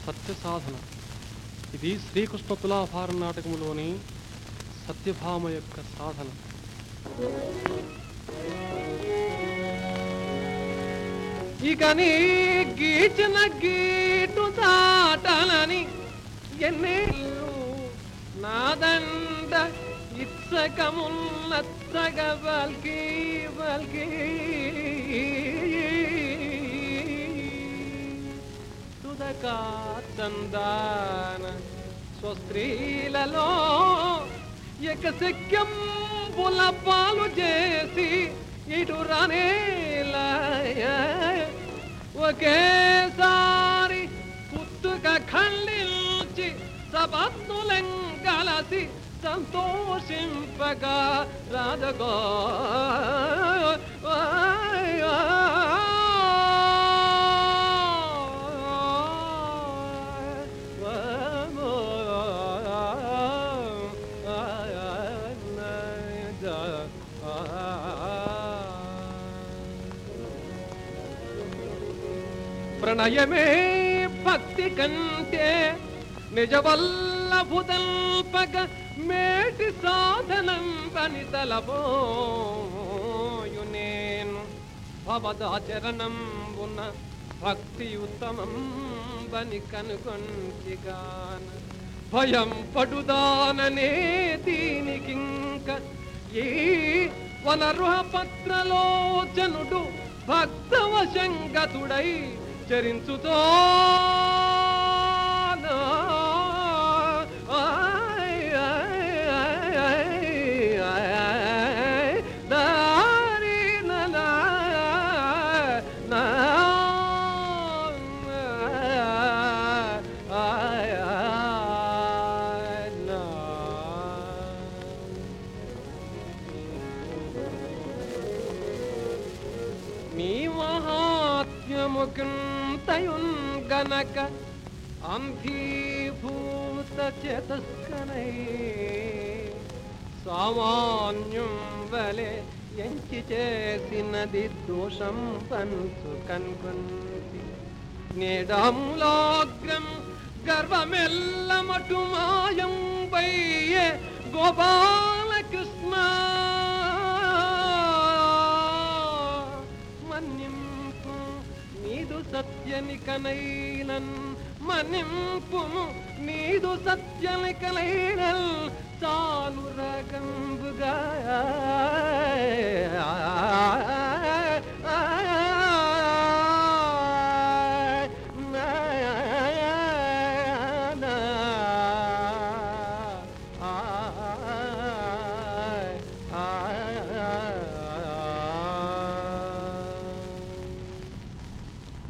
సత్య సాధన ఇది శ్రీకృష్ణ తులాభారం నాటకములోని సత్యభామ యొక్క సాధన ఇక నీ గీచిన గీటు దాటలని ఎన్నేళ్ళు నాదండ ఇచ్చకమున్నచ్చగ బల్కి బల్కి తుదకా చందాన స్వస్త్రీలలో ఎకశక్యం బుల పాలు చేసి ఇటు రానేలాయ ఒకేసారి పుట్టుక ఖండించి సపత్తులం కలసి సంతోషింపగా రాజగో ప్రణయమే భక్తి కంటే నిజవల్లభుతల్పక మేటి సాధనం పని తలపోయు నేను భవదాచరణం ఉన్న భక్తి ఉత్తమం బని కనుకొంటిగాన భయం పడుదాననే దీనికింక ఈ వనరుహ పత్రలోచనుడు భక్తవశంగతుడై చరించుతో మీ మహాత్మ్యముకుంతయున్ గనక అంధీభూత చేతస్కనై సామాన్యం వలె ఎంచి చేసినది దోషం పంచు కనుగొంది నేడాములాగ్రం గర్వమెల్లమటు మాయం వయ్యే గోపాలకృష్ణ మన్నింపు నీదు సత్యనికనైనన్ మన్నింపు నీదు సత్యనికనైనల్ చాలు రకంబుగా